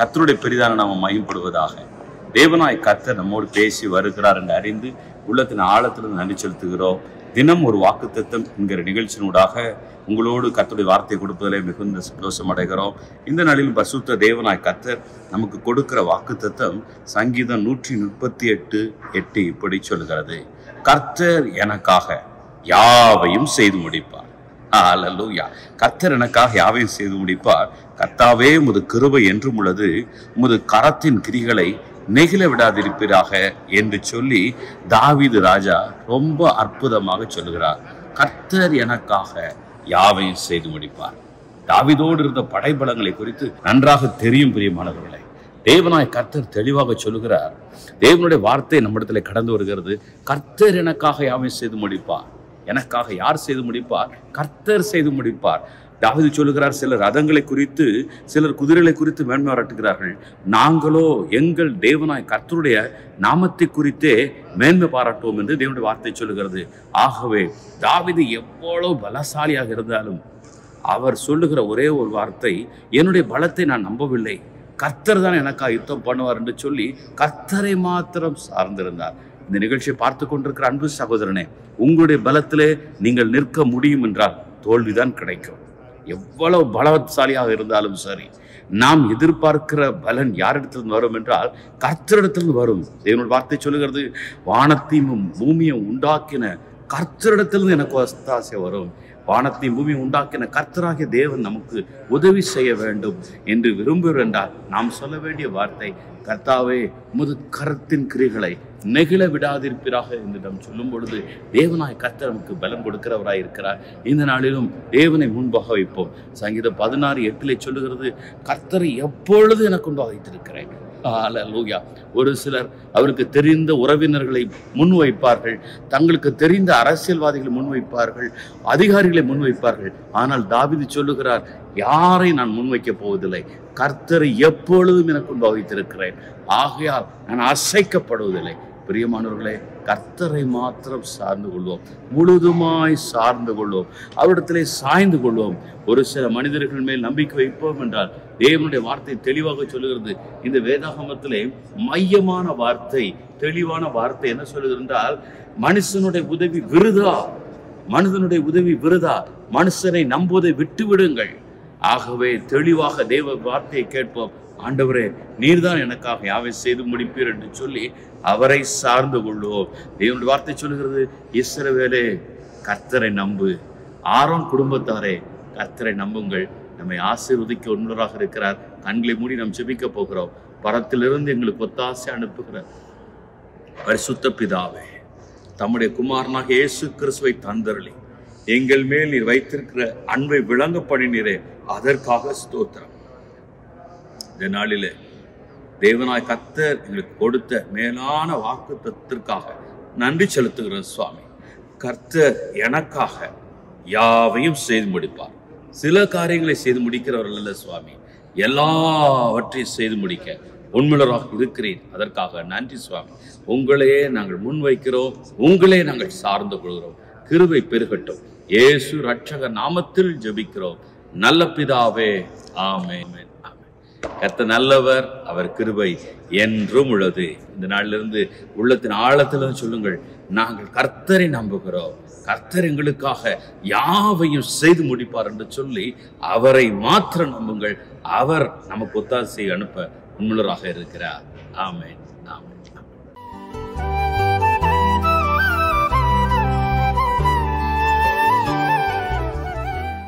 கர்த்தருடைய பெரிதான நாம மயம்படுவதாக தேவனாய் கர்த்தர் நம்மோடு பேசி வருகிறார் என்று அறிந்து உள்ளத்தின் ஆழத்திலிருந்து நன்றி செலுத்துகிறோம் தினம் ஒரு வாக்குத்தத்தம் என்கிற நிகழ்ச்சியினூடாக உங்களோடு கர்த்தருடைய வார்த்தை கொடுப்பதிலே மிகுந்த சந்தோஷம் அடைகிறோம் இந்த நாளில் பசுத்த தேவனாய் கர்த்தர் நமக்கு கொடுக்கிற வாக்குத்தத்தம் சங்கீதம் நூற்றி முப்பத்தி எட்டு எட்டு இப்படி சொல்கிறது கர்த்தர் எனக்காக யாவையும் செய்து முடிப்பார் அல்லூயா கர்த்தர் எனக்காக யாவையும் செய்து முடிப்பார் கர்த்தாவே உமது கிருபை என்றும் உள்ளது உமது கரத்தின் கிரிகளை நெகிழ விடாதிருப்பீராக என்று சொல்லி தாவீது ராஜா ரொம்ப அற்புதமாக சொல்லுகிறார் கர்த்தர் எனக்காக யாவையும் செய்து முடிப்பார் தாவீதோடு இருந்த படைபலங்களை குறித்து நன்றாக தெரியும் பிரியமானவர்களே தேவனாய் கர்த்தர் தெளிவாக சொல்லுகிறார் தேவனுடைய வார்த்தை நம்மிடத்துல கடந்து வருகிறது கர்த்தர் எனக்காக யாவையும் செய்து முடிப்பார் எனக்காக யார் செய்து முடிப்பார் கர்த்தர் செய்து முடிப்பார் தாவீது சொல்லுகிறார் சிலர் ரதங்களை குறித்து சிலர் குதிரைகளை குறித்து மேன்மை பாராட்டுகிறார்கள் நாங்களோ எங்கள் தேவனாய் கர்த்தருடைய நாமத்தை குறித்தே மேன்மை பாராட்டுவோம் என்று தேவனுடைய வார்த்தை சொல்லுகிறது ஆகவே தாவீது எவ்வளவு பலசாலியாக இருந்தாலும் அவர் சொல்லுகிற ஒரே ஒரு வார்த்தை என்னுடைய பலத்தை நான் நம்பவில்லை கர்த்தர் தான் எனக்காக யுத்தம் பண்ணுவார் என்று சொல்லி கர்த்தரை மாத்திரம் சார்ந்திருந்தார் இந்த நிகழ்ச்சியை பார்த்து கொண்டிருக்கிற அன்பு சகோதரனே உங்களுடைய பலத்திலே நீங்கள் நிற்க முடியும் என்றால் தோல்விதான் கிடைக்கும் எவ்வளவு பலவத்சாலியாக இருந்தாலும் சரி நாம் எதிர்பார்க்கிற பலன் யாரிடத்திலிருந்து வரும் என்றால் கர்த்தரிடத்திலிருந்து வரும் தேவனுடைய வார்த்தை சொல்லுகிறது வானத்தையும் பூமியும் உண்டாக்கின கர்த்தரிடத்திலிருந்து எனக்கு ஒத்தாசை வரும் வானத்தையும் பூமியை உண்டாக்கின கர்த்தராகிய தேவன் நமக்கு உதவி செய்ய வேண்டும் என்று விரும்புகிறோம் என்றால் நாம் சொல்ல வேண்டிய வார்த்தை கர்த்தாவே உமது கரத்தின் கிரிகளை நெகிழ விடாதிருப்பீராக என்று நாம் சொல்லும் பொழுது தேவனாய் கர்த்தர் நமக்கு பலம் கொடுக்கிறவராய் இருக்கிறார் இந்த நாளிலும் தேவனை முன்பாக வைப்போம் சங்கீதம் பதினாறு எட்டிலே சொல்லுகிறது கர்த்தரை எப்பொழுது எனக்கு முன்பாக வைத்திருக்கிறேன் ஹalleluya ஒரு சிலர் அவருக்கு தெரிந்த உறவினர்களை முன்வைப்பார்கள் தங்களுக்கு தெரிந்த அரசியல்வாதிகளை முன்வைப்பார்கள் அதிகாரிகளை முன்வைப்பார்கள் ஆனால் தாவீது சொல்லுகிறார் யாரை நான் முன்வைக்கப் போவதில்லை கர்த்தரை எப்பொழுதும் எனக்கு முன்பாக வைத்திருக்கிறேன் ஆகையால் நான் அசைக்கப்படுவதில்லை பிரியமானவர்களே கர்த்தரை மாத்திரம் சார்ந்து கொள்வோம் முழுதுமாய் சார்ந்து கொள்வோம் அவரிடத்திலே சாய்ந்து கொள்வோம் ஒரு சில மனிதர்கள் மேல் நம்பிக்கை வைப்போம் என்றால் தேவனுடைய வார்த்தை தெளிவாக சொல்லுகிறது இந்த வேதாகமத்திலே மையமான வார்த்தை தெளிவான வார்த்தை என்ன சொல்லுகிறது என்றால் மனுஷனுடைய உதவி விருதா மனிதனுடைய உதவி விருதா மனுஷனை நம்புவதை விட்டு விடுங்கள் ஆகவே தெளிவாக தேவ வார்த்தையை கேட்போம் ஆண்டவரே நீர்தான் எனக்காக யாவை செய்து முடிப்பீர் என்று சொல்லி அவரை சார்ந்து கொள்வோம் தேவனுடைய வார்த்தை சொல்லுகிறது இஸ்ரவேலே கர்த்தரை நம்பு ஆரோன் குடும்பத்தாரே கர்த்தரை நம்புங்கள் நம்மை ஆசீர்வதிக்க உண்மையாக இருக்கிறார் கண்களை மூடி நாம் ஜெபிக்க போகிறோம் பரத்திலிருந்து எங்களுக்கு ஒத்தாசை அனுப்புகிறார் பரிசுத்த பிதாவே தம்முடைய குமாரனாக இயேசு கிறிஸ்துவை தந்தருளி எங்கள் மேல் நீர் வைத்திருக்கிற அன்பை விளங்க பண்ணினீரே அதற்காக ஸ்தோத்திரம் இந்த நாளிலே தேவனாய் கத்தர் எங்களுக்கு கொடுத்த மேலான வாக்கு தத்திற்காக நன்றி செலுத்துகிறோம் சுவாமி கர்த்தர் எனக்காக யாவையும் செய்து முடிப்பார் சில காரியங்களை செய்து முடிக்கிறவர்கள் அல்ல சுவாமி எல்லாவற்றையும் செய்து முடிக்க உண்மையுள்ளவராக இருக்கிறேன் அதற்காக நன்றி சுவாமி உங்களையே நாங்கள் முன்வைக்கிறோம் உங்களே நாங்கள் சார்ந்து கொள்கிறோம் கிருபை பெருகட்டும் இயேசு ரட்சக நாமத்தில் ஜெபிக்கிறோம் நல்ல பிதாவே ஆமென் கர்த்தர் நல்லவர் அவர் கிருபை என்றும் உள்ளது இந்த நாளிலிருந்து உள்ளத்தின் ஆழத்திலிருந்து சொல்லுங்கள் நாங்கள் கர்த்தரை நம்புகிறோம் கர்த்தர் எங்களுக்காக யாவையும் செய்து முடிப்பார் என்று சொல்லி அவரை மாத்திரம் நம்புங்கள் அவர் நமக்கு ஒத்தாசை அனுப்ப உண்மையாக இருக்கிறார் ஆமென்